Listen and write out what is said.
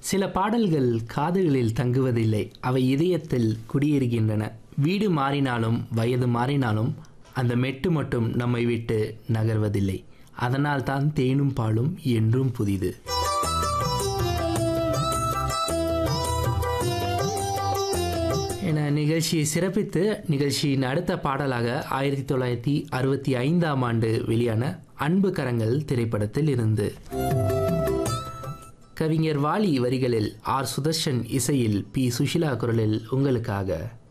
சில பாடல்கள் காதுகளில் தங்குவதில்லை அவை இதயத்தில் குடியேறுகின்றன வீடு மாறினாலும் வயது மாறினாலும் அந்த மெட்டு மட்டும் நம்மை விட்டு நகர்வதில்லை அதனால் தான் தேனும் பாலும் என்றும் புதிது என நிகழ்ச்சியை சிறப்பித்து நிகழ்ச்சியின் அடுத்த பாடலாக ஆயிரத்தி தொள்ளாயிரத்தி அறுபத்தி ஐந்தாம் ஆண்டு வெளியான அன்பு கரங்கள் திரைப்படத்தில் இருந்து கவிஞர் வாலி வரிகளில் ஆர் சுதர்ஷன் இசையில் பி சுஷிலா குரலில் உங்களுக்காக